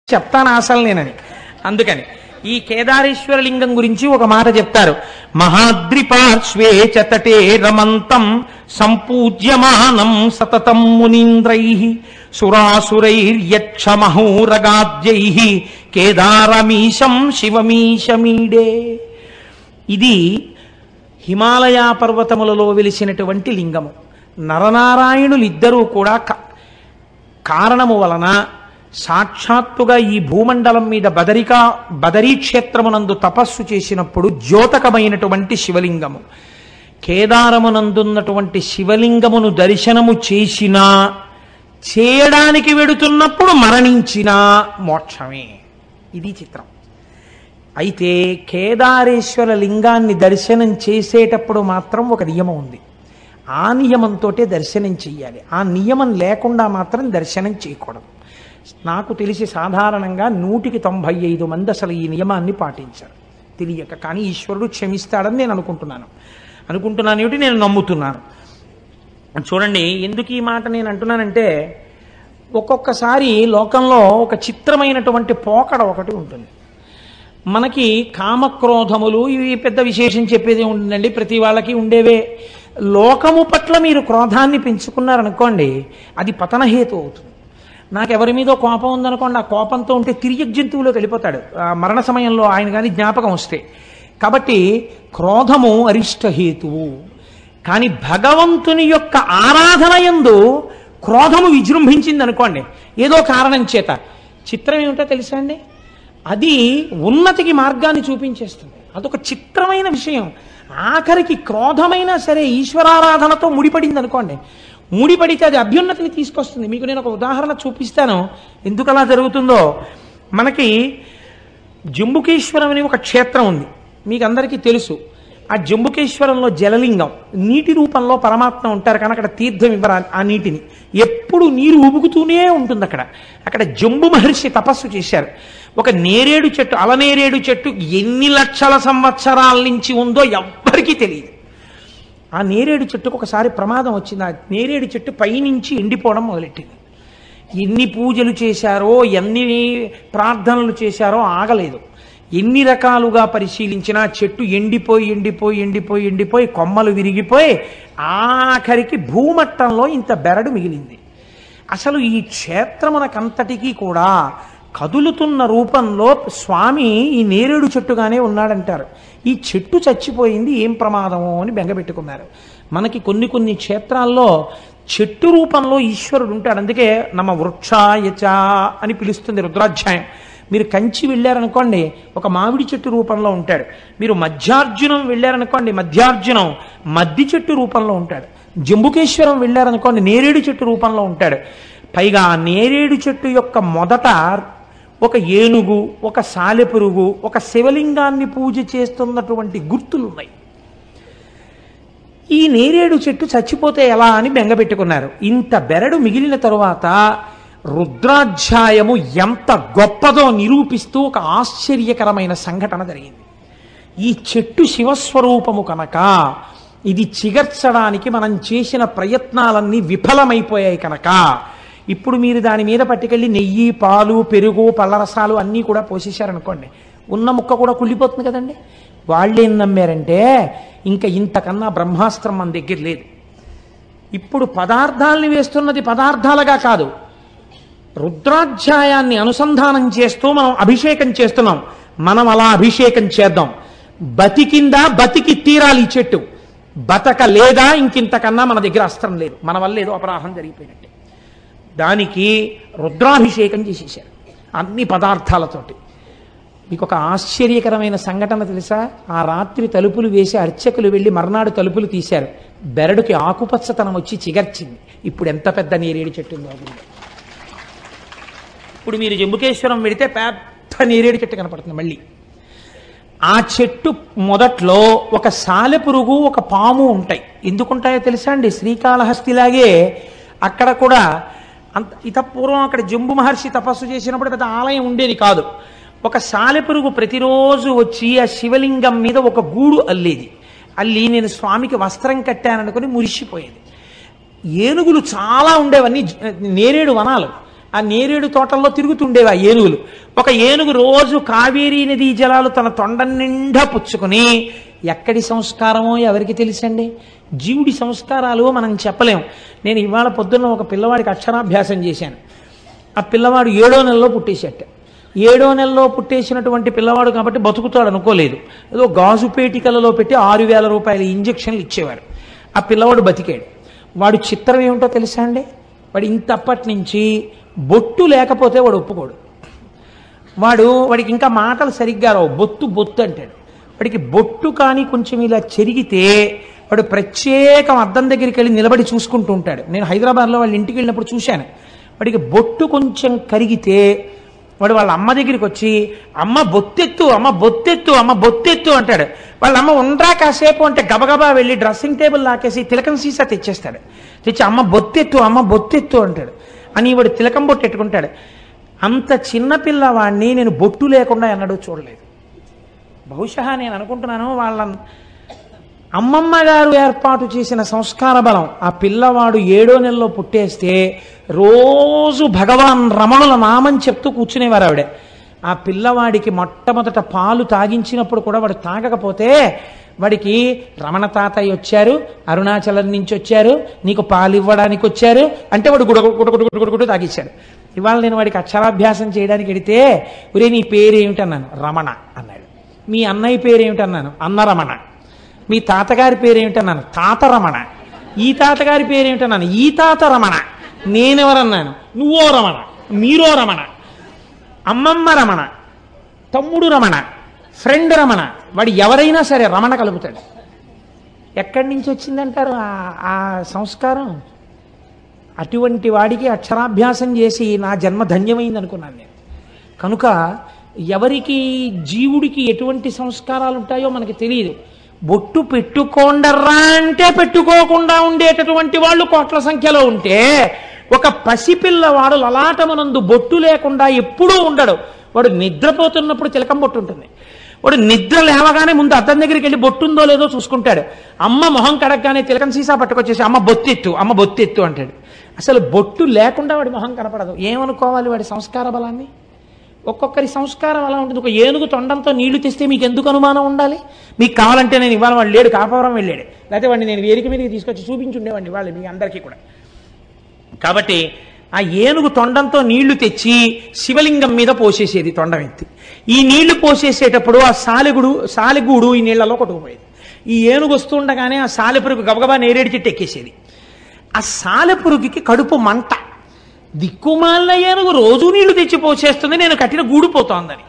చెప్తాను అసలు నేనని అందుకని ఈ కేదారేశ్వర లింగం గురించి ఒక మాట చెప్తారు మహాద్రి పార్శ్వే చతటే రమంతం సంపూజ్యమానం సతతం మునీంద్రై సురాసురైర్యక్ష మహోరగాద్యై కేదారమీశం శివమీశమీడే ఇది హిమాలయ పర్వతములలో వెలిసినటువంటి లింగము నరనారాయణులిద్దరూ కూడా క- కారణము వలన సాక్షాత్తుగా ఈ భూమండలం మీద బదరికా బదరీ క్షేత్రమునందు తపస్సు చేసినప్పుడు ద్యోతకమైనటువంటి శివలింగము కేదారమునందున్నటువంటి శివలింగమును దర్శనము చేసినా చేయడానికి వెడుతున్నప్పుడు మరణించినా మోక్షమే ఇది చిత్రం అయితే కేదారేశ్వర లింగాన్ని దర్శనం చేసేటప్పుడు మాత్రం ఒక నియమం ఉంది ఆ నియమంతో దర్శనం చెయ్యాలి ఆ నియమం లేకుండా మాత్రం దర్శనం చేయకూడదు నాకు తెలిసి సాధారణంగా నూటికి తొంభై ఐదు మంది అసలు ఈ నియమాన్ని పాటించారు తెలియక కానీ ఈశ్వరుడు క్షమిస్తాడని నేను అనుకుంటున్నాను అనుకుంటున్నాను ఏమిటి నేను నమ్ముతున్నాను చూడండి ఎందుకు ఈ మాట నేను అంటున్నానంటే ఒక్కొక్కసారి లోకంలో ఒక చిత్రమైనటువంటి పోకడ ఒకటి ఉంటుంది మనకి కామక్రోధములు ఇవి పెద్ద విశేషం చెప్పేది ఉంటుందండి ప్రతి వాళ్ళకి ఉండేవే లోకము పట్ల మీరు క్రోధాన్ని పెంచుకున్నారనుకోండి అది పతనహేతు అవుతుంది నాకు ఎవరి మీదో కోపం ఉందనుకోండి ఆ కోపంతో ఉంటే తిరిగి జంతువులోకి వెళ్ళిపోతాడు ఆ మరణ సమయంలో ఆయన కానీ జ్ఞాపకం వస్తే కాబట్టి క్రోధము అరిష్టహేతువు కానీ భగవంతుని యొక్క ఆరాధన యందు క్రోధము విజృంభించింది అనుకోండి ఏదో కారణం చేత చిత్రం ఏమిటో తెలుసా అండి అది ఉన్నతికి మార్గాన్ని చూపించేస్తుంది అదొక చిత్రమైన విషయం ఆఖరికి క్రోధమైనా సరే ఈశ్వరారాధనతో ముడిపడింది అనుకోండి ముడిపడితే అది అభ్యున్నతిని తీసుకొస్తుంది మీకు నేను ఒక ఉదాహరణ చూపిస్తాను ఎందుకు అలా జరుగుతుందో మనకి జంబుకేశ్వరం అని ఒక క్షేత్రం ఉంది మీకు అందరికీ తెలుసు ఆ జంబుకేశ్వరంలో జలలింగం నీటి రూపంలో పరమాత్మ ఉంటారు కానీ అక్కడ తీర్థం ఇవ్వరు ఆ- ఆ నీటిని ఎప్పుడు నీరు ఉబుకుతూనే ఉంటుంది అక్కడ అక్కడ జంబు మహర్షి తపస్సు చేశారు ఒక నేరేడు చెట్టు అలనేరేడు చెట్టు ఎన్ని లక్షల సంవత్సరాల నుంచి ఉందో ఎవ్వరికీ తెలియదు ఆ నేరేడు చెట్టుకు ఒకసారి ప్రమాదం వచ్చింది ఆ నేరేడు చెట్టు పైనుంచి ఎండిపోవడం మొదలెట్టింది ఎన్ని పూజలు చేశారో ఎన్ని ప్రార్థనలు చేశారో ఆగలేదు ఎన్ని రకాలుగా పరిశీలించినా చెట్టు ఎండిపోయి ఎండిపోయి ఎండిపోయి ఎండిపోయి కొమ్మలు విరిగిపోయి ఆఖరికి భూమట్టంలో ఇంత బెరడు మిగిలింది అసలు ఈ క్షేత్రమునకంతటికీ కూడా కదులుతున్న రూపంలో స్వామి ఈ నేరేడు చెట్టుగానే ఉన్నాడంటారు ఈ చెట్టు చచ్చిపోయింది ఏం ప్రమాదమో అని బెంగపెట్టుకున్నారు మనకి కొన్ని కొన్ని క్షేత్రాల్లో చెట్టు రూపంలో ఈశ్వరుడు ఉంటాడు అందుకే నమ వృక్షాయచ అని పిలుస్తుంది రుద్రాధ్యాయం మీరు కంచి వెళ్ళారనుకోండి ఒక మామిడి చెట్టు రూపంలో ఉంటాడు మీరు మధ్యార్జునం వెళ్ళారనుకోండి మధ్యార్జునం మద్ది చెట్టు రూపంలో ఉంటాడు జంబుకేశ్వరం వెళ్ళారనుకోండి నేరేడు చెట్టు రూపంలో ఉంటాడు పైగా ఆ నేరేడు చెట్టు యొక్క మొదట ఒక ఏనుగు ఒక సాలెపురుగు ఒక శివలింగాన్ని పూజ చేస్తున్నటువంటి గుర్తులు ఉన్నాయి ఈ నేరేడు చెట్టు చచ్చిపోతే ఎలా అని బెంగపెట్టుకున్నారు ఇంత బెరడు మిగిలిన తరువాత రుద్రాధ్యాయము ఎంత గొప్పదో నిరూపిస్తూ ఒక ఆశ్చర్యకరమైన సంఘటన జరిగింది ఈ చెట్టు శివస్వరూపము కనుక ఇది చిగర్చడానికి మనం చేసిన ప్రయత్నాలన్నీ విఫలమైపోయాయి కనుక ఇప్పుడు మీరు దాని మీద పట్టుకెళ్ళి నెయ్యి పాలు పెరుగు పళ్ళరసాలు అన్నీ కూడా పోసేశారనుకోండి ఉన్న ముక్క కూడా కుళ్ళిపోతుంది కదండి వాళ్ళు ఏం నమ్మారంటే ఇంకా ఇంతకన్నా బ్రహ్మాస్త్రం మన దగ్గర లేదు ఇప్పుడు పదార్థాలని వేస్తున్నది పదార్థాలుగా కాదు రుద్రాధ్యాయాన్ని అనుసంధానం చేస్తూ మనం అభిషేకం చేస్తున్నాం మనం అలా అభిషేకం చేద్దాం బతికిందా బతికి తీరాలి ఈ చెట్టు బతక లేదా ఇంకింతకన్నా మన దగ్గర అస్త్రం లేదు మన వల్ల ఏదో అపరాధం జరిగిపోయినట్టే దానికి రుద్రాభిషేకం చేసేసారు అన్ని పదార్థాలతోటి మీకు ఒక ఆశ్చర్యకరమైన సంఘటన తెలుసా ఆ రాత్రి తలుపులు వేసి అర్చకులు వెళ్ళి మర్నాడు తలుపులు తీశారు బెరడుకి ఆకుపచ్చతనం వచ్చి చిగర్చింది ఇప్పుడు ఎంత పెద్ద నేరేడు చెట్టు ఉందో అప్పుడు. ఇప్పుడు మీరు జంబుకేశ్వరం వెడితే పెద్ద నేరేడు చెట్టు కనపడుతుంది మళ్ళీ ఆ చెట్టు మొదట్లో ఒక సాలెపురుగు ఒక పాము ఉంటాయి ఎందుకుంటాయో తెలుసా అండి శ్రీకాళహస్తిలాగే అక్కడ కూడా అంత ఇతపూర్వం అక్కడ జంబు మహర్షి తపస్సు చేసినప్పుడు పెద్ద ఆలయం ఉండేది కాదు ఒక సాలెపురుగు ప్రతిరోజు వచ్చి ఆ శివలింగం మీద ఒక గూడు అల్లేది అల్లి నేను స్వామికి వస్త్రం కట్టాననుకుని మురిసిపోయేది ఏనుగులు చాలా ఉండేవన్నీ జ- నేరేడు వనాలు ఆ నేరేడు తోటల్లో తిరుగుతుండేవి ఆ ఏనుగులు ఒక ఏనుగు రోజు కావేరీ నదీ జలాలు తన తొండ నిండా పుచ్చుకుని ఎక్కడి సంస్కారమో ఎవరికి తెలుసండి జీవుడి సంస్కారాలు మనం చెప్పలేం నేను ఇవాళ పొద్దున్న ఒక పిల్లవాడికి అక్షరాభ్యాసం చేశాను ఆ పిల్లవాడు ఏడో నెలలో పుట్టేసేట ఏడో నెలలో పుట్టేసినటువంటి పిల్లవాడు కాబట్టి బతుకుతాడు అనుకోలేదు ఏదో గాజు పేటికలలో పెట్టి ఆరు వేల రూపాయల ఇంజక్షన్లు ఇచ్చేవారు ఆ పిల్లవాడు బతికాడు వాడు చిత్రం ఏమిటో తెలుసా అండి వాడు ఇంతప్పటి నుంచి బొట్టు లేకపోతే వాడు ఒప్పుకోడు వాడు వాడికి ఇంకా మాటలు సరిగ్గా రావు బొత్తు బొత్తు అంటాడు వాడికి బొట్టు కానీ కొంచెం ఇలా చెరిగితే వాడు ప్రత్యేకం అద్దం దగ్గరికి వెళ్ళి నిలబడి చూసుకుంటూ ఉంటాడు నేను హైదరాబాద్లో వాళ్ళ ఇంటికి వెళ్ళినప్పుడు చూశాను వాడికి బొట్టు కొంచెం కరిగితే వాడు వాళ్ళ అమ్మ దగ్గరికి వచ్చి అమ్మ బొత్తెత్తు అమ్మ బొత్తెత్తు అమ్మ బొత్తెత్తు అంటాడు వాళ్ళ అమ్మ ఉండరా కాసేపు అంటే గబగబా వెళ్ళి డ్రెస్సింగ్ టేబుల్ లాకేసి తిలకం సీసా తెచ్చేస్తాడు తెచ్చి అమ్మ బొత్తెత్తు అమ్మ బొత్తెత్తు అంటాడు అని వాడు తిలకం బొట్టు ఎట్టుకుంటాడు అంత చిన్న పిల్లవాడిని నేను బొట్టు లేకుండా ఎన్నడూ చూడలేదు బహుశా నేను అనుకుంటున్నాను వాళ్ళ అమ్మమ్మ గారు ఏర్పాటు చేసిన సంస్కార బలం ఆ పిల్లవాడు ఏడో నెలలో పుట్టేస్తే రోజు భగవాన్ రమణుల నామం చెప్తూ కూర్చునేవారు ఆవిడ ఆ పిల్లవాడికి మొట్టమొదట పాలు తాగించినప్పుడు కూడా వాడు తాగకపోతే వాడికి రమణ తాతయ్య వచ్చారు అరుణాచలం నుంచి వచ్చారు నీకు పాలు ఇవ్వడానికి వచ్చారు అంటే వాడు గుడ గుడ గుడ గుడ గుడ గుడ తాగిచ్చాడు ఇవాళ నేను వాడికి అక్షరాభ్యాసం చేయడానికి వెడితే ఒరే నీ పేరేమిటన్నాను రమణ అన్నాడు మీ అన్నయ్య పేరేమిటన్నాను అన్న రమణ మీ తాతగారి పేరేమిటన్నాను తాత రమణ ఈ తాతగారి పేరేమిటన్నాను ఈ తాత రమణ నేనెవరన్నాను నువ్వో రమణ మీరో రమణ అమ్మమ్మ రమణ తమ్ముడు రమణ ఫ్రెండ్ రమణ వాడు ఎవరైనా సరే రమణ కలుపుతాడు ఎక్కడి నుంచి వచ్చిందంటారు ఆ- ఆ సంస్కారం అటువంటి వాడికి అక్షరాభ్యాసం చేసి నా జన్మ ధన్యమైంది అనుకున్నాను నేను కనుక ఎవరికి జీవుడికి ఎటువంటి సంస్కారాలు ఉంటాయో మనకి తెలియదు బొట్టు పెట్టుకోండర్రా అంటే పెట్టుకోకుండా ఉండేటటువంటి వాళ్ళు కోట్ల సంఖ్యలో ఉంటే ఒక పసిపిల్లవాడు లలాటమునందు బొట్టు లేకుండా ఎప్పుడూ ఉండడు వాడు నిద్రపోతున్నప్పుడు చిలకం బొట్టు ఉంటుంది వాడు నిద్ర లేవగానే ముందు అద్దం దగ్గరికి వెళ్ళి బొట్టుందో లేదో చూసుకుంటాడు అమ్మ మొహం కడగగానే తిలకం సీసా పట్టుకొచ్చేసి అమ్మ బొత్తెత్తు అమ్మ బొత్తెత్తు అంటాడు అసలు బొట్టు లేకుండా వాడి మొహం కనపడదు ఏమనుకోవాలి వాడి సంస్కార బలాన్ని ఒక్కొక్కరి సంస్కారం అలా ఉంటుంది ఒక ఏనుగు తొండంతో నీళ్లు తెస్తే మీకు ఎందుకు అనుమానం ఉండాలి మీకు కావాలంటే నేను ఇవాళ వాడు లేడు కాపవరం వెళ్ళాడు లేకపోతే వాడిని నేను వేదిక మీదకి తీసుకొచ్చి చూపించుండేవాడిని వాళ్ళు మీ అందరికీ కూడా కాబట్టి ఆ ఏనుగు తొండంతో నీళ్లు తెచ్చి శివలింగం మీద పోసేసేది తొండం ఎత్తి ఈ నీళ్లు పోసేసేటప్పుడు ఆ సాలెగుడు సాలెగూడు ఈ నీళ్లలో కొట్టుకుపోయేది ఈ ఏనుగు వస్తుండగానే ఆ సాలెపురుగు గబగబా నేరేడు చెట్టు ఎక్కేసేది ఆ సాలెపురుగుకి కడుపు మంట దిక్కుమాలిన ఏనుగు రోజు నీళ్లు తెచ్చి పోసేస్తుంది నేను కట్టిన గూడు పోతోందని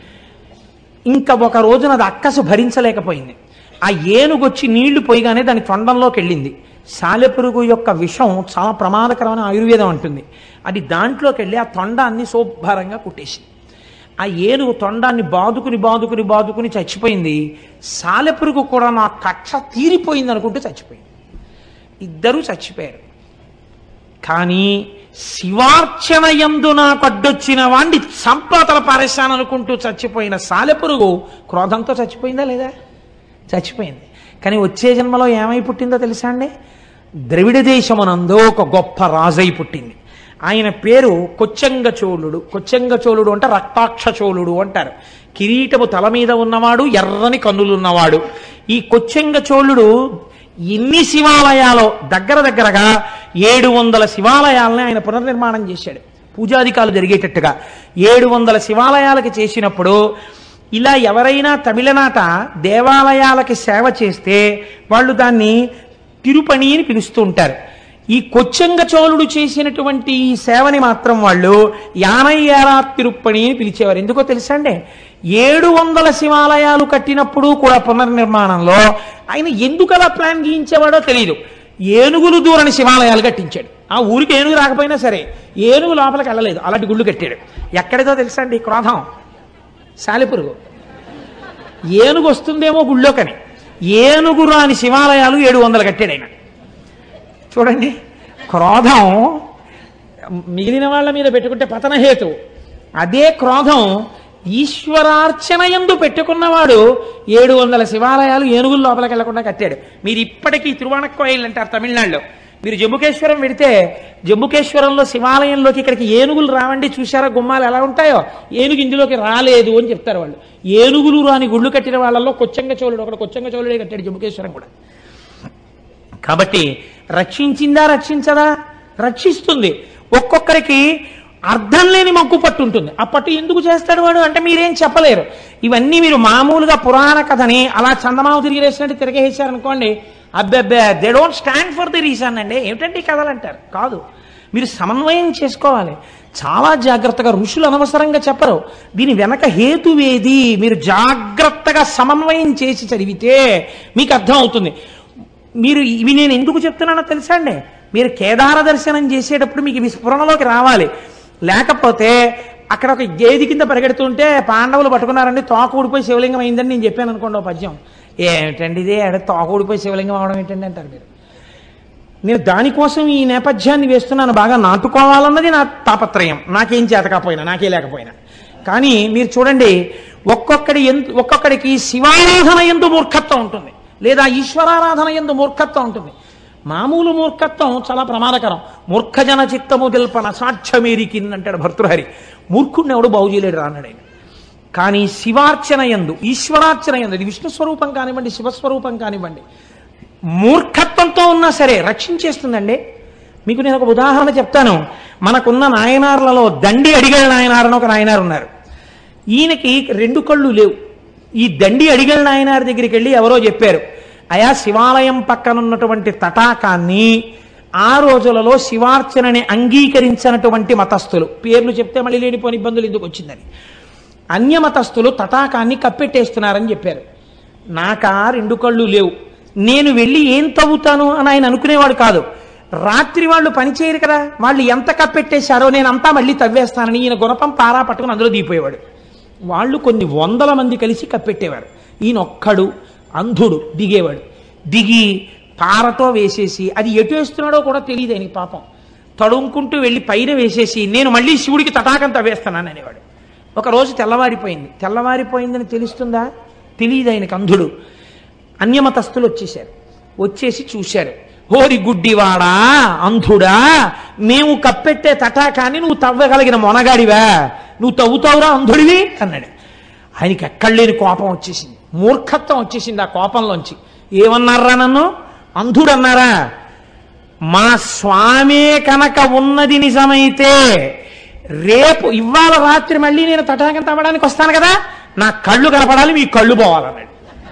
ఇంకా ఒక రోజున అది అక్కసు భరించలేకపోయింది ఆ ఏనుగు వచ్చి నీళ్లు పోయిగానే దాని తొండంలోకి వెళ్ళింది సాలెపురుగు యొక్క విషం చాలా ప్రమాదకరమైన ఆయుర్వేదం అంటుంది అది దాంట్లోకి వెళ్ళి ఆ తొండాన్ని శుభ్రంగా కుట్టేసింది ఆ ఏనుగు తొండాన్ని బాదుకుని బాదుకుని బాదుకుని చచ్చిపోయింది సాలెపురుగు కూడా నా కక్ష తీరిపోయింది అనుకుంటూ చచ్చిపోయింది ఇద్దరూ చచ్చిపోయారు కానీ శివార్చన యందు నాకు అడ్డొచ్చిన వాణ్ణి సంపాతల పారేశాననుకుంటూ చచ్చిపోయిన సాలెపురుగు క్రోధంతో చచ్చిపోయిందా లేదా చచ్చిపోయింది కానీ వచ్చే జన్మలో ఏమై పుట్టిందో తెలుసా అండి ద్రవిడ దేశమునందు ఒక గొప్ప రాజై పుట్టింది ఆయన పేరు కొచ్చంగ చోళుడు కొచ్చంగ చోళుడు అంటే రక్తాక్ష చోళుడు అంటారు కిరీటము తల మీద ఉన్నవాడు ఎర్రని కన్నులున్నవాడు ఈ కొచ్చంగ చోళుడు ఎన్ని శివాలయాలో దగ్గర దగ్గరగా ఏడు వందల శివాలయాలని ఆయన పునర్నిర్మాణం చేశాడు పూజాధికాలు జరిగేటట్టుగా ఏడు వందల శివాలయాలకి చేసినప్పుడు ఇలా ఎవరైనా తమిళనాట దేవాలయాలకి సేవ చేస్తే వాళ్ళు దాన్ని తిరుపణి అని పిలుస్తూ ఉంటారు ఈ కొచ్చంగ చోళుడు చేసినటువంటి ఈ సేవని మాత్రం వాళ్ళు యానయ్యారా తిరుప్పణి అని పిలిచేవారు ఎందుకో తెలుసా అండి ఏడు వందల శివాలయాలు కట్టినప్పుడు కూడా పునర్నిర్మాణంలో ఆయన ఎందుకు అలా ప్లాన్ గీయించేవాడో తెలియదు ఏనుగులు దూరని శివాలయాలు కట్టించాడు ఆ ఊరికి ఏనుగు రాకపోయినా సరే ఏనుగు లోపలికి వెళ్ళలేదు అలాంటి గుళ్ళు కట్టాడు ఎక్కడిదో తెలుసా అండి క్రోధం సాలిపురుగు ఏనుగు వస్తుందేమో గుళ్ళోకని ఏనుగు రాని శివాలయాలు ఏడు వందలు కట్టాడు ఆయన చూడండి క్రోధం మిగిలిన వాళ్ళ మీద పెట్టుకుంటే పతనహేతు అదే క్రోధం ఈశ్వరార్చన ఎందు పెట్టుకున్నవాడు ఏడు వందల శివాలయాలు ఏనుగుల లోపలికి వెళ్లకుండా కట్టాడు మీరు ఇప్పటికీ తిరువాణక్కోయిల్ అంటారు తమిళనాడులో మీరు జంబుకేశ్వరం వెడితే జంబుకేశ్వరంలో శివాలయంలోకి ఇక్కడికి ఏనుగులు రావండి చూసారా గుమ్మాలు ఎలా ఉంటాయో ఏనుగు ఇందులోకి రాలేదు అని చెప్తారు వాళ్ళు ఏనుగులు రాని గుళ్ళు కట్టిన వాళ్ళలో కొచ్చంగ చోళుడు ఒకడు కొచ్చంగ చోళుడే కట్టాడు జంబుకేశ్వరం కూడా కాబట్టి రక్షించిందా రక్షించదా రక్షిస్తుంది ఒక్కొక్కరికి అర్థం లేని మగ్గు పట్టు ఉంటుంది ఆ పట్టు ఎందుకు చేస్తాడు వాడు అంటే మీరేం చెప్పలేరు ఇవన్నీ మీరు మామూలుగా పురాణ కథని అలా చందమామ తిరిగి వేసినట్టు తిరగేసారనుకోండి అబ్బెబ్బే they don't stand for the reason అండి ఏమిటంటే ఈ కథలు అంటారు కాదు మీరు సమన్వయం చేసుకోవాలి చాలా జాగ్రత్తగా ఋషులు అనవసరంగా చెప్పరు దీని వెనక హేతువేది మీరు జాగ్రత్తగా సమన్వయం చేసి చదివితే మీకు అర్థం అవుతుంది మీరు ఇవి నేను ఎందుకు చెప్తున్నానో తెలుసా అండి మీరు కేదార దర్శనం చేసేటప్పుడు మీకు ఇవి స్ఫురణలోకి రావాలి లేకపోతే అక్కడ ఒక గేది కింద పరిగెడుతుంటే పాండవులు పట్టుకున్నారండి తోక ఊడిపోయి శివలింగం అయిందని నేను చెప్పాను అనుకోండి ఓ పద్యం ఏమిటండి ఇది ఆడ తోక ఊడిపోయి శివలింగం అవడం ఏంటండి అంటారు మీరు నేను దానికోసం ఈ నేపథ్యాన్ని వేస్తున్నాను బాగా నాటుకోవాలన్నది నా తాపత్రయం నాకేం చేతకపోయినా నాకే లేకపోయినా కానీ మీరు చూడండి ఒక్కొక్కడి ఎందు ఒక్కొక్కడికి శివారాధన ఎందు మూర్ఖత్వం ఉంటుంది లేదా ఈశ్వరారాధన ఎందు మూర్ఖత్వం ఉంటుంది మామూలు మూర్ఖత్వం చాలా ప్రమాదకరం మూర్ఖజన చిత్తము తెల్పన సాక్ష్యమేరికిన్ అంటాడు భర్తృహరి మూర్ఖుడిని ఎవడు బాగు చేయలేడు రాన్నాడు ఆయన కానీ శివార్చన ఎందు ఈశ్వరార్చన ఎందు ఇది విష్ణు స్వరూపం కానివ్వండి శివస్వరూపం కానివ్వండి మూర్ఖత్వంతో ఉన్నా సరే రక్షించేస్తుందండి మీకు నేను ఒక ఉదాహరణ చెప్తాను మనకున్న నాయనార్లలో దండి అడిగల నాయనార్ అని ఒక నాయనారు ఉన్నారు ఈయనకి రెండు కళ్ళు లేవు ఈ దండి అడిగల నాయనార్ దగ్గరికి వెళ్ళి ఎవరో చెప్పారు అయా శివాలయం పక్కన ఉన్నటువంటి తటాకాన్ని ఆ రోజులలో శివార్చనని అంగీకరించినటువంటి మతస్థులు పేర్లు చెప్తే మళ్ళీ లేనిపోని ఇబ్బందులు ఎందుకు వచ్చిందని అన్యమతస్థులు తటాకాన్ని కప్పెట్టేస్తున్నారని చెప్పారు నాకా రెండు కళ్ళు లేవు నేను వెళ్ళి ఏం తవ్వుతాను అని ఆయన అనుకునేవాడు కాదు రాత్రి వాళ్ళు పని చేయరు కదా వాళ్ళు ఎంత కప్పెట్టేశారో నేను అంతా మళ్ళీ తవ్వేస్తానని ఈయన గుణపం పారా పట్టుకుని అందులో దిగిపోయేవాడు వాళ్ళు కొన్ని వందల మంది కలిసి కప్పెట్టేవారు ఈయన ఒక్కడు అంధుడు దిగేవాడు దిగి పారతో వేసేసి అది ఎటు వేస్తున్నాడో కూడా తెలియదు ఆయనకి పాపం తడుముకుంటూ వెళ్ళి పైన వేసేసి నేను మళ్ళీ శివుడికి తటాకం తవ్వేస్తున్నాను అనేవాడు ఒక రోజు తెల్లవారిపోయింది తెల్లవారిపోయిందని తెలుస్తుందా తెలియదు ఆయనకు అంధుడు అన్యమతస్థులు వచ్చేశారు వచ్చేసి చూశారు హోరి గుడ్డివాడా అంధుడా మేము కప్పెట్టే తటాకాన్ని నువ్వు తవ్వగలిగిన మొనగాడివా నువ్వు తవ్వుతావురా అంధుడివి అన్నాడు ఆయనకి ఎక్కడ లేని కోపం వచ్చేసింది మూర్ఖత్వం వచ్చేసింది ఆ కోపంలోంచి ఏమన్నారా నన్ను అంధుడు అన్నారా మా స్వామే కనుక ఉన్నది నిజమైతే రేపు ఇవాళ రాత్రి మళ్ళీ నేను తటాకం తవ్వడానికి వస్తాను కదా నా కళ్ళు కనపడాలి మీ కళ్ళు పోవాలన్నాడు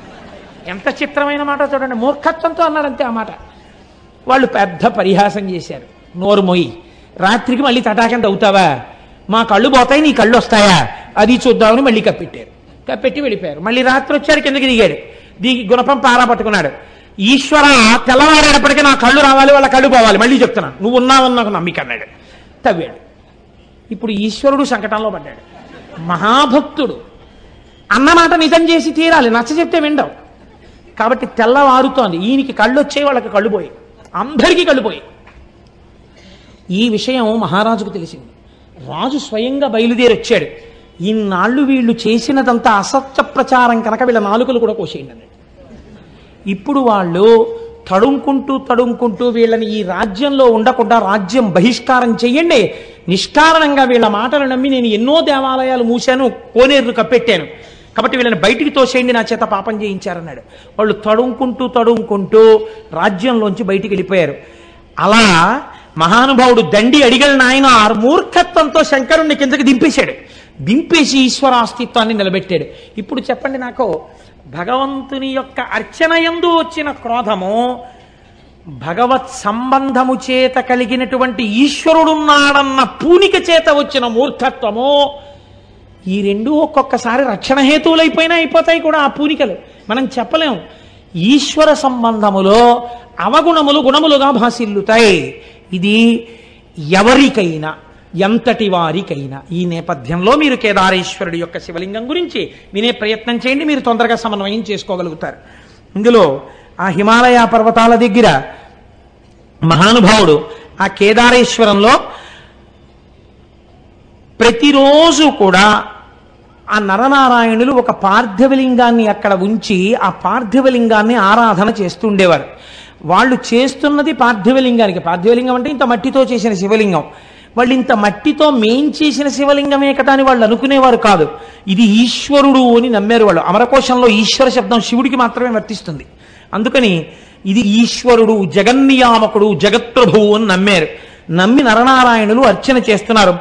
ఎంత చిత్రమైన మాట చూడండి మూర్ఖత్వంతో అన్నాడు అంతే ఆ మాట వాళ్ళు పెద్ద పరిహాసం చేశారు నోరు మొయ్యి రాత్రికి మళ్ళీ తటాకం తవ్వుతావా మా కళ్ళు పోతాయి నీ కళ్ళు వస్తాయా అది చూద్దామని మళ్ళీ కప్పెట్టారు కప్పెట్టి వెళ్ళిపోయారు మళ్ళీ రాత్రి వచ్చారు కిందకి దిగాడు దిగి గుణపం పారా పట్టుకున్నాడు ఈశ్వర తెల్లవారేటప్పటికీ నా కళ్ళు రావాలి వాళ్ళ కళ్ళు పోవాలి మళ్ళీ చెప్తున్నా నువ్వు ఉన్నావని నాకు నమ్మిక అన్నాడు తవ్వాడు ఇప్పుడు ఈశ్వరుడు సంకటంలో పడ్డాడు మహాభక్తుడు అన్నమాట నిజం చేసి తీరాలి నచ్చ చెప్తే విండవు కాబట్టి తెల్లవారుతోంది ఈయనకి కళ్ళు వచ్చాయి వాళ్ళకి కళ్ళు పోయి అందరికీ కళ్ళు పోయి ఈ విషయం మహారాజుకు తెలిసింది రాజు స్వయంగా బయలుదేరి వచ్చాడు ఇన్నాళ్ళు వీళ్ళు చేసినదంతా అసత్య ప్రచారం కనుక వీళ్ళ నాలుకలు కూడా కోసేయండి అన్నాడు ఇప్పుడు వాళ్ళు తడుముకుంటూ తడుముకుంటూ వీళ్ళని ఈ రాజ్యంలో ఉండకుండా రాజ్యం బహిష్కారం చెయ్యండి నిష్కారణంగా వీళ్ళ మాటలు నమ్మి నేను ఎన్నో దేవాలయాలు మూశాను కోనేరు కప్పెట్టాను కాబట్టి వీళ్ళని బయటికి తోసేయండి నా చేత పాపం చేయించారన్నాడు వాళ్ళు తడుముకుంటూ తడుముకుంటూ రాజ్యంలోంచి బయటికి వెళ్ళిపోయారు అలా మహానుభావుడు దండి అడిగల నాయన మూర్ఖత్వంతో శంకరుణ్ణి కిందకి దింపేశాడు దింపేసి ఈశ్వర అస్తిత్వాన్ని నిలబెట్టాడు ఇప్పుడు చెప్పండి నాకు భగవంతుని యొక్క అర్చన యందు వచ్చిన క్రోధము భగవత్ సంబంధము చేత కలిగినటువంటి ఈశ్వరుడున్నాడన్న పూనిక చేత వచ్చిన మూర్ఖత్వము ఈ రెండు ఒక్కొక్కసారి రక్షణ హేతువులైపోయినా అయిపోతాయి కూడా ఆ పూనికలు మనం చెప్పలేం ఈశ్వర సంబంధములో అవగుణములు గుణములుగా భాసిల్లుతాయి ఇది ఎవరికైనా ఎంతటి వారికైనా ఈ నేపథ్యంలో మీరు కేదారేశ్వరుడి యొక్క శివలింగం గురించి వినే ప్రయత్నం చేయండి మీరు తొందరగా సమన్వయం చేసుకోగలుగుతారు ఇందులో ఆ హిమాలయ పర్వతాల దగ్గర మహానుభావుడు ఆ కేదారేశ్వరంలో ప్రతిరోజు కూడా ఆ నరనారాయణులు ఒక పార్థివలింగాన్ని అక్కడ ఉంచి ఆ పార్థివలింగాన్ని ఆరాధన చేస్తుండేవారు వాళ్ళు చేస్తున్నది పార్థివలింగానికి పార్థివలింగం అంటే ఇంత మట్టితో చేసిన శివలింగం వాళ్ళు ఇంత మట్టితో మేం చేసిన శివలింగమే కదా అని వాళ్ళు అనుకునేవారు కాదు ఇది ఈశ్వరుడు అని నమ్మారు వాళ్ళు అమరకోశంలో ఈశ్వర శబ్దం శివుడికి మాత్రమే వర్తిస్తుంది అందుకని ఇది ఈశ్వరుడు జగన్నియామకుడు జగత్ప్రభువు అని నమ్మారు నమ్మి నరనారాయణులు అర్చన చేస్తున్నారు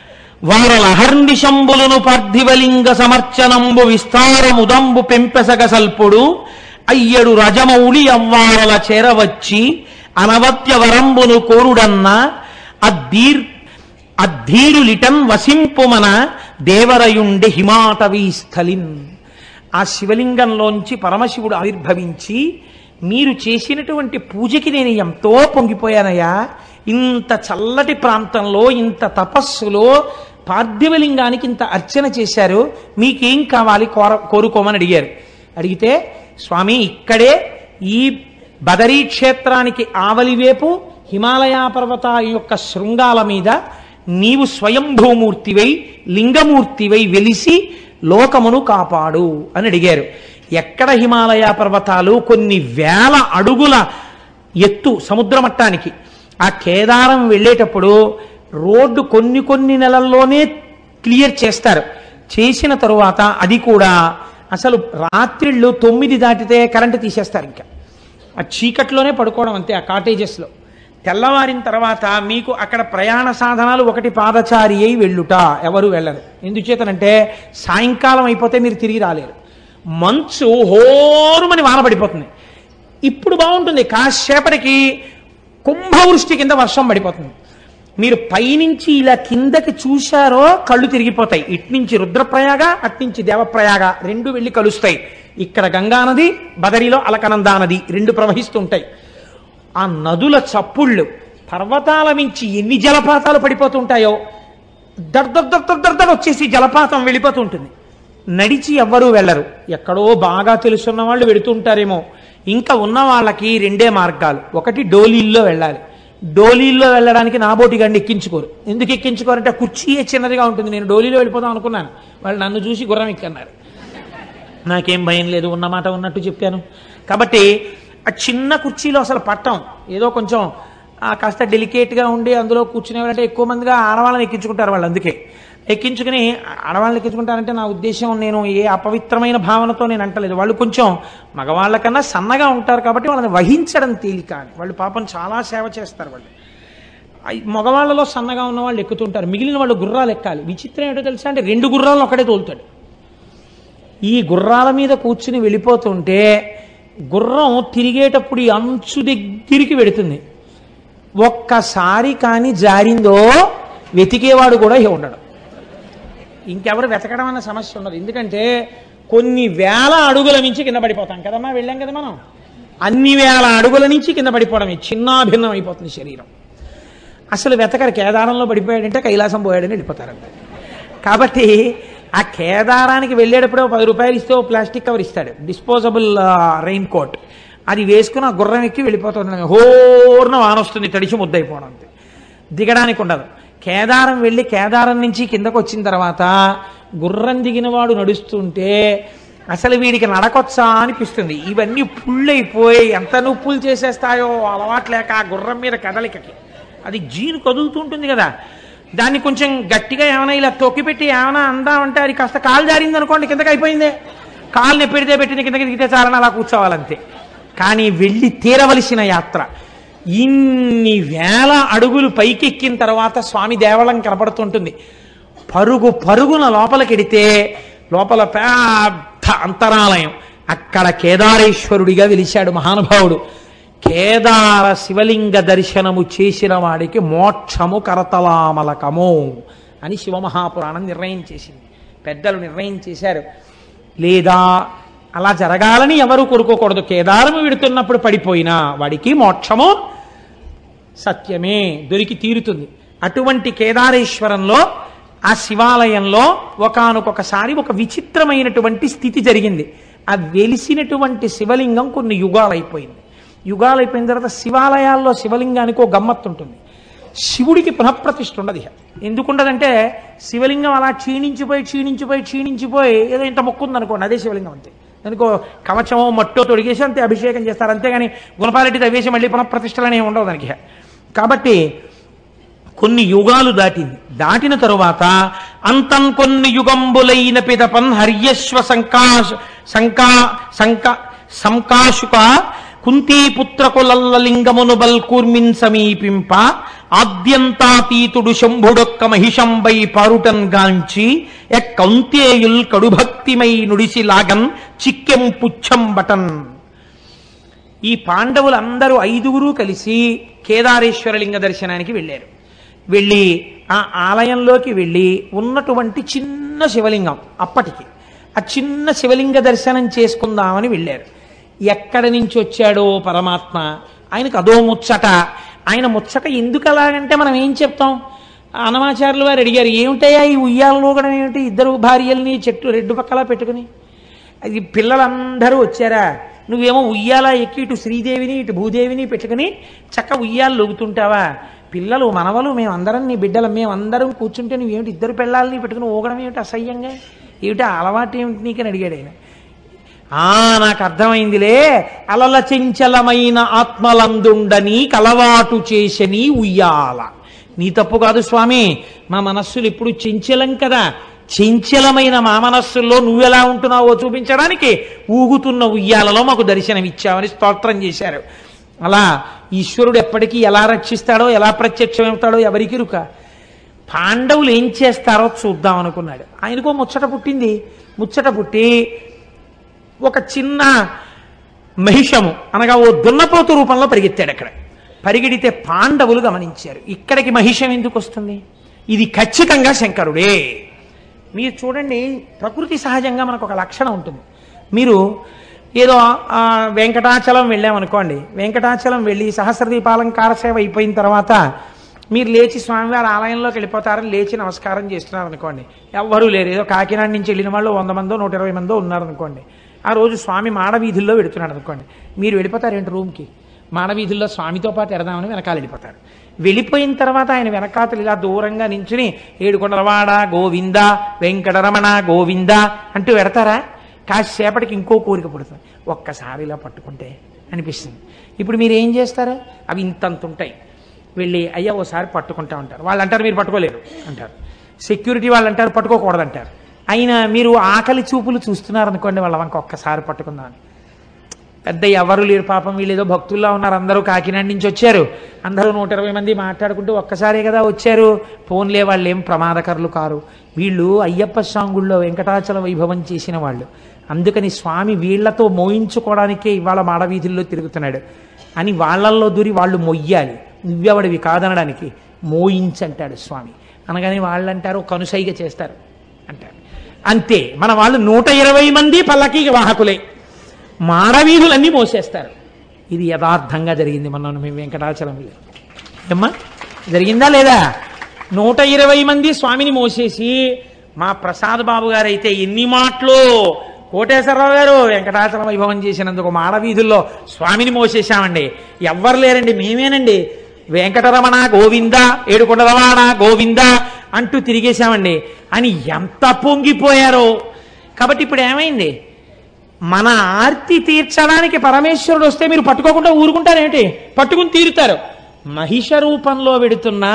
వారల అహర్నిశంబులను పార్థివలింగ సమర్చనంబు విస్తారముదంబు పెంపెసగ సల్పుడు అయ్యడు రజమౌళి అవ్వారల చేరవచ్చి అనవత్య వరంబును కోరుడన్న అద్దీర్ అద్ధీరులిటన్ వసింపుమన దేవరయుండి హిమాటవీ స్థలిన్ ఆ శివలింగంలోంచి పరమశివుడు ఆవిర్భవించి మీరు చేసినటువంటి పూజకి నేను ఎంతో పొంగిపోయానయ్యా ఇంత చల్లటి ప్రాంతంలో ఇంత తపస్సులో పార్థివలింగానికి ఇంత అర్చన చేశారు మీకేం కావాలి కోర కోరుకోమని అడిగారు అడిగితే స్వామి ఇక్కడే ఈ బదరీ క్షేత్రానికి ఆవలివేపు హిమాలయ పర్వతాల యొక్క శృంగాల మీద నీవు స్వయంభూమూర్తివై లింగమూర్తివై వెలిసి లోకమును కాపాడు అని అడిగారు ఎక్కడ హిమాలయ పర్వతాలు కొన్ని వేల అడుగుల ఎత్తు సముద్ర మట్టానికి ఆ కేదారం వెళ్ళేటప్పుడు రోడ్డు కొన్ని కొన్ని నెలల్లోనే క్లియర్ చేస్తారు చేసిన తరువాత అది కూడా అసలు రాత్రిళ్ళు తొమ్మిది దాటితే కరెంటు తీసేస్తారు ఇంకా ఆ చీకట్లోనే పడుకోవడం అంతే ఆ కాటేజెస్లో తెల్లవారిన తర్వాత మీకు అక్కడ ప్రయాణ సాధనాలు ఒకటి పాదచారి అయి వెళ్ళుట ఎవరు వెళ్ళరు ఎందుచేతనంటే సాయంకాలం అయిపోతే మీరు తిరిగి రాలేరు మంచు హోరుమని వాన పడిపోతుంది ఇప్పుడు బాగుంటుంది కాసేపటికి కుంభవృష్టి కింద వర్షం పడిపోతుంది మీరు పైనుంచి ఇలా కిందకి చూశారో కళ్ళు తిరిగిపోతాయి ఇట్నుంచి రుద్రప్రయాగ అట్నుంచి దేవప్రయాగ రెండు వెళ్ళి కలుస్తాయి ఇక్కడ గంగా నది బదరిలో అలకనందా నది రెండు ప్రవహిస్తుంటాయి ఆ నదుల చప్పుళ్ళు పర్వతాల మించి ఎన్ని జలపాతాలు పడిపోతుంటాయో దర్దర్దర్దర్దర్ వచ్చేసి జలపాతం వెళ్ళిపోతూ ఉంటుంది నడిచి ఎవ్వరూ వెళ్ళరు ఎక్కడో బాగా తెలుసున్న వాళ్ళు వెడుతుంటారేమో ఇంకా ఉన్న వాళ్ళకి రెండే మార్గాలు ఒకటి డోలీల్లో వెళ్ళాలి డోలీల్లో వెళ్ళడానికి నాబోటి గండి ఎక్కించుకోరు ఎందుకు ఎక్కించుకోరంటే కుర్చీయే చిన్నదిగా ఉంటుంది నేను డోలీలో వెళ్ళిపోదాం అనుకున్నాను వాళ్ళు నన్ను చూసి గుర్రం ఎక్కన్నారు నాకేం భయం లేదు ఉన్నమాట ఉన్నట్టు చెప్పాను కాబట్టి ఆ చిన్న కుర్చీలో అసలు పట్టం ఏదో కొంచెం ఆ, కాస్త డెలికేట్గా ఉండి అందులో కూర్చునేవారంటే ఎక్కువ మందిగా ఆడవాళ్ళని ఎక్కించుకుంటారు వాళ్ళు అందుకే ఎక్కించుకుని ఆడవాళ్ళని ఎక్కించుకుంటారంటే నా ఉద్దేశం నేను ఏ అపవిత్రమైన భావనతో నేను అంటలేదు వాళ్ళు కొంచెం మగవాళ్ళకన్నా సన్నగా ఉంటారు కాబట్టి వాళ్ళని వహించడం తేలిక అని వాళ్ళు పాపం చాలా సేవ చేస్తారు వాళ్ళు ఐ- మగవాళ్ళలో సన్నగా ఉన్న వాళ్ళు ఎక్కుతుంటారు మిగిలిన వాళ్ళు గుర్రాలు ఎక్కాలి విచిత్రం ఏంటో తెలుసా అంటే రెండు గుర్రాలను ఒకటే తోలుతాడు ఈ గుర్రాల మీద కూర్చుని వెళ్ళిపోతుంటే గుర్రం తిరిగేటప్పుడు ఈ అంచు దగ్గరికి వెడుతుంది ఒక్కసారి కానీ జారిందో వెతికేవాడు కూడా ఇక ఉండడు ఇంకెవరు వెతకడం అన్న సమస్య ఉండదు ఎందుకంటే కొన్ని వేల అడుగుల నుంచి కింద పడిపోతాం కదమ్మా వెళ్ళాం కదా మనం అన్ని వేల అడుగుల నుంచి కింద పడిపోవడమే చిన్నాభిన్నం అయిపోతుంది శరీరం అసలు వెతకరు కేదారంలో పడిపోయాడంటే కైలాసం పోయాడని వెళ్ళిపోతారంట కాబట్టి ఆ కేదారానికి వెళ్ళేటప్పుడు ఓ పది రూపాయలు ఇస్తే ఓ ప్లాస్టిక్ కవర్ ఇస్తాడు డిస్పోజబుల్ రెయిన్ కోట్ అది వేసుకుని ఆ గుర్రం ఎక్కి వెళ్ళిపోతుంది హోర్న వాన వస్తుంది తడిచి ముద్దయిపోవడం అంతే దిగడానికి ఉండదు కేదారం వెళ్ళి కేదారం నుంచి కిందకు వచ్చిన తర్వాత గుర్రం దిగిన వాడు నడుస్తుంటే అసలు వీడికి నడకొచ్చా అనిపిస్తుంది ఇవన్నీ పుళ్ళైపోయి ఎంత నొప్పులు చేసేస్తాయో అలవాట్లేక ఆ గుర్రం మీద కదలికకి అది జీను కదులుతుంటుంది కదా దాన్ని కొంచెం గట్టిగా ఏమైనా ఇలా తొక్కిపెట్టి ఏమైనా అందామంటే అది కాస్త కాలు జారింది అనుకోండి కిందకి అయిపోయిందే కాలుని పెడితే పెట్టిన కిందకి దిగితే చాలని అలా కూర్చోవాలంతే కానీ వెళ్ళి తీరవలసిన యాత్ర ఇన్ని వేల అడుగులు పైకెక్కిన తర్వాత స్వామి దేవళం కనపడుతుంటుంది పరుగు పరుగున లోపలికెడితే లోపల పెద్ద అంతరాలయం అక్కడ కేదారేశ్వరుడిగా వెలిశాడు మహానుభావుడు కేదార శివలింగ దర్శనము చేసిన వాడికి మోక్షము కరతలామలకము అని శివమహాపురాణం నిర్ణయం చేసింది పెద్దలు నిర్ణయం చేశారు లేదా అలా జరగాలని ఎవరు కోరుకోకూడదు కేదారము విడుతున్నప్పుడు పడిపోయినా వాడికి మోక్షము సత్యమే దొరికి తీరుతుంది అటువంటి కేదారేశ్వరంలో ఆ శివాలయంలో ఒకానొకొకసారి ఒక విచిత్రమైనటువంటి స్థితి జరిగింది ఆ వెలిసినటువంటి శివలింగం కొన్ని యుగాలైపోయింది యుగాలైపోయిన తర్వాత శివాలయాల్లో శివలింగానికి ఒక గమ్మత్తు ఉంటుంది శివుడికి పునఃప్రతిష్ఠ ఉండదు ఇక ఎందుకుండదంటే శివలింగం అలా క్షీణించిపోయి క్షీణించిపోయి క్షీణించిపోయి ఏదో ఇంత మొక్కుంది అనుకోండి అదే శివలింగం అంతే దానికో కవచమో మట్టో తొడిగేసి అంతే అభిషేకం చేస్తారు అంతేగాని గుణపాలెట్టి తవ్వేసి మళ్ళీ పునఃప్రతిష్టలు అనేవి ఉండవు దానికి కాబట్టి కొన్ని యుగాలు దాటింది దాటిన తరువాత అంతం కొన్ని యుగంబులైన పిదపన్ హర్యశ్వ సంకాశ సంకా సంకా సంకాశుక కుంతీపుత్రకులల్ల లింగమును బల్కూర్మిన్ సమీపింప ఆద్యంతాతీతుడు శంభుడొక్క మహిషంబై పారుటన్ గాంచి ఎక్కౌంతేయుల్ కడుభక్తిమై నుడిసి లాగన్ చిక్కెం పుచ్చం బటన్ ఈ పాండవులందరూ ఐదుగురు కలిసి కేదారేశ్వర లింగ దర్శనానికి వెళ్ళారు వెళ్ళి ఆ ఆలయంలోకి వెళ్ళి ఉన్నటువంటి చిన్న శివలింగం అప్పటికి ఆ చిన్న శివలింగ దర్శనం చేసుకుందామని వెళ్ళారు ఎక్కడి నుంచి వచ్చాడో పరమాత్మ ఆయనకు అదో ముచ్చట ఆయన ముచ్చట ఎందుకు అలాగంటే మనం ఏం చెప్తాం అనమాచార్యులు వారు అడిగారు ఏమిటయ్యా ఈ ఉయ్యాలలో కూడా ఏమిటి ఇద్దరు భార్యల్ని చెట్టు రెడ్డు పక్కలా పెట్టుకుని అది పిల్లలందరూ వచ్చారా నువ్వేమో ఉయ్యాల ఎక్కి ఇటు శ్రీదేవిని ఇటు భూదేవిని పెట్టుకుని చక్క ఉయ్యాలు లొగుతుంటావా పిల్లలు మనవలు మేమందరం నీ బిడ్డలు మేమందరం కూర్చుంటే నువ్వేమిటి ఇద్దరు పిల్లల్ని పెట్టుకుని ఊగడం ఏమిటి అసహ్యంగా ఏమిటి ఆ అలవాటు ఏమిటి నీకని అడిగాడు ఆయన ఆ నాకు అర్థమైందిలే అలల చెంచలమైన ఆత్మలందుండని కలవాటు చేసని ఉయ్యాల నీ తప్పు కాదు స్వామి మా మనస్సులు ఇప్పుడు చెంచలం కదా చెంచలమైన మా మనస్సుల్లో నువ్వెలా ఉంటున్నావో చూపించడానికి ఊగుతున్న ఉయ్యాలలో మాకు దర్శనం ఇచ్చావని స్తోత్రం చేశారు అలా ఈశ్వరుడు ఎప్పటికీ ఎలా రక్షిస్తాడో ఎలా ప్రత్యక్షమవుతాడో ఎవరికి రుక పాండవులు ఏం చేస్తారో చూద్దాం అనుకున్నాడు ఆయనకో ముచ్చట పుట్టింది ముచ్చట పుట్టి ఒక చిన్న మహిషము అనగా ఓ దున్నపోతు రూపంలో పరిగెత్తాడు అక్కడ పరిగెడితే పాండవులు గమనించారు ఇక్కడికి మహిషం ఎందుకు వస్తుంది ఇది ఖచ్చితంగా శంకరుడే మీరు చూడండి ప్రకృతి సహజంగా మనకు ఒక లక్షణం ఉంటుంది మీరు ఏదో ఆ, వెంకటాచలం వెళ్ళామనుకోండి వెంకటాచలం వెళ్ళి సహస్రదీపాలంకార సేవ అయిపోయిన తర్వాత మీరు లేచి స్వామివారి ఆలయంలోకి వెళ్ళిపోతారని లేచి నమస్కారం చేస్తున్నారు అనుకోండి ఎవ్వరూ లేరు ఏదో కాకినాడ నుంచి వెళ్ళిన వాళ్ళు వంద మందో నూట ఇరవై మందో ఉన్నారనుకోండి ఆ రోజు స్వామి మాడవీధుల్లో పెడుతున్నాడు అనుకోండి మీరు వెళ్ళిపోతారేంటి రూమ్కి మాడవీధుల్లో స్వామితో పాటు ఎడదామని వెనకాల వెళ్ళిపోతారు వెళ్ళిపోయిన తర్వాత ఆయన వెనకాతలు ఇలా దూరంగా నించుని ఏడుకొండలవాడ గోవింద వెంకటరమణ గోవింద అంటూ పెడతారా కాసేపటికి ఇంకో కోరిక పుడుతుంది ఒక్కసారి ఇలా పట్టుకుంటే అనిపిస్తుంది ఇప్పుడు మీరు ఏం చేస్తారు అవి ఇంతంత ఉంటాయి వెళ్ళి అయ్యా ఓసారి పట్టుకుంటా ఉంటారు వాళ్ళు అంటారు మీరు పట్టుకోలేరు అంటారు సెక్యూరిటీ వాళ్ళు అంటారు పట్టుకోకూడదు అంటారు అయినా మీరు ఆకలి చూపులు చూస్తున్నారు అనుకోండి వాళ్ళ వంక ఒక్కసారి పట్టుకుందామని పెద్ద ఎవరు లేరు పాపం వీళ్ళు ఏదో భక్తుల్లో ఉన్నారు అందరూ కాకినాడ నుంచి వచ్చారు అందరూ నూట ఇరవై మంది మాట్లాడుకుంటూ ఒక్కసారే కదా వచ్చారు ఫోన్లే వాళ్ళు ఏం ప్రమాదకరులు కారు వీళ్ళు అయ్యప్ప స్వాంగుల్లో వెంకటాచల వైభవం చేసిన వాళ్ళు అందుకని స్వామి వీళ్లతో మోయించుకోవడానికే ఇవాళ మాడవీధుల్లో తిరుగుతున్నాడు అని వాళ్ళల్లో దూరి వాళ్ళు మొయ్యాలి నువ్వెవడివి కాదనడానికి మోయించంటాడు స్వామి అనగానే వాళ్ళు అంటారు కనుసైగ చేస్తారు అంటారు అంతే మన వాళ్ళు నూట ఇరవై మంది పల్లకి వాహకులే మాడవీధులన్నీ మోసేస్తారు ఇది యథార్థంగా జరిగింది మొన్న మేము వెంకటాచలం వెళ్ళాం ఏమ్మా జరిగిందా లేదా నూట ఇరవై మంది స్వామిని మోసేసి మా ప్రసాద్ బాబు గారు అయితే ఎన్ని మాటలు కోటేశ్వరరావు గారు వెంకటాచలం వైభవం చేసినందుకు మాడవీధుల్లో స్వామిని మోసేశామండి ఎవ్వరు లేరండి మేమేనండి వెంకటరమణ గోవింద ఏడుకొండలవాడ గోవింద అంటూ తిరిగేశామండి అని ఎంత పొంగిపోయారో కాబట్టి ఇప్పుడు ఏమైంది మన ఆర్తి తీర్చడానికి పరమేశ్వరుడు వస్తే మీరు పట్టుకోకుండా ఊరుకుంటారేంటి పట్టుకుని తీరుతారు మహిష రూపంలో వెడుతున్నా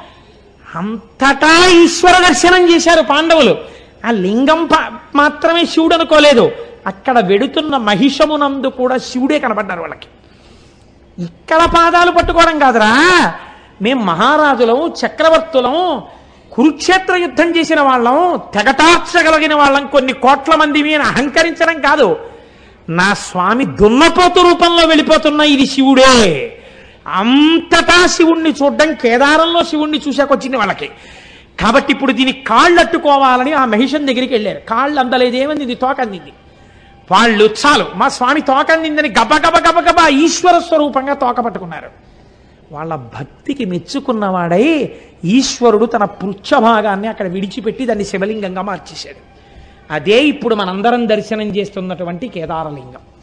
అంతటా ఈశ్వర దర్శనం చేశారు పాండవులు ఆ లింగం ప- మాత్రమే శివుడు అనుకోలేదు అక్కడ వెడుతున్న మహిషమునందు కూడా శివుడే కనబడ్డారు వాళ్ళకి ఇక్కడ పాదాలు పట్టుకోవడం కాదురా మేం మహారాజులం చక్రవర్తులం కురుక్షేత్ర యుద్ధం చేసిన వాళ్ళం తెగటార్చగలిగిన వాళ్ళం కొన్ని కోట్ల మంది మీద అహంకరించడం కాదు నా స్వామి దున్నపోతు రూపంలో వెళ్ళిపోతున్న ఇది శివుడే అంతటా శివుణ్ణి చూడడం కేదారంలో శివుణ్ణి చూశాకొచ్చింది వాళ్ళకి కాబట్టి ఇప్పుడు దీని కాళ్ళు అట్టుకోవాలని ఆ మహిషన్ దగ్గరికి వెళ్ళారు కాళ్ళు అందలేదేమంది ఇది తోక అందింది వాళ్ళు చాలు మా స్వామి తోక అందిందని గబ గబ గబ గబ ఈశ్వర స్వరూపంగా తోక పట్టుకున్నారు వాళ్ళ భక్తికి మెచ్చుకున్నవాడై ఈశ్వరుడు తన పృచ్ఛ భాగాన్ని అక్కడ విడిచిపెట్టి దాన్ని శివలింగంగా మార్చేశాడు అదే ఇప్పుడు మనందరం దర్శనం చేస్తున్నటువంటి కేదారలింగం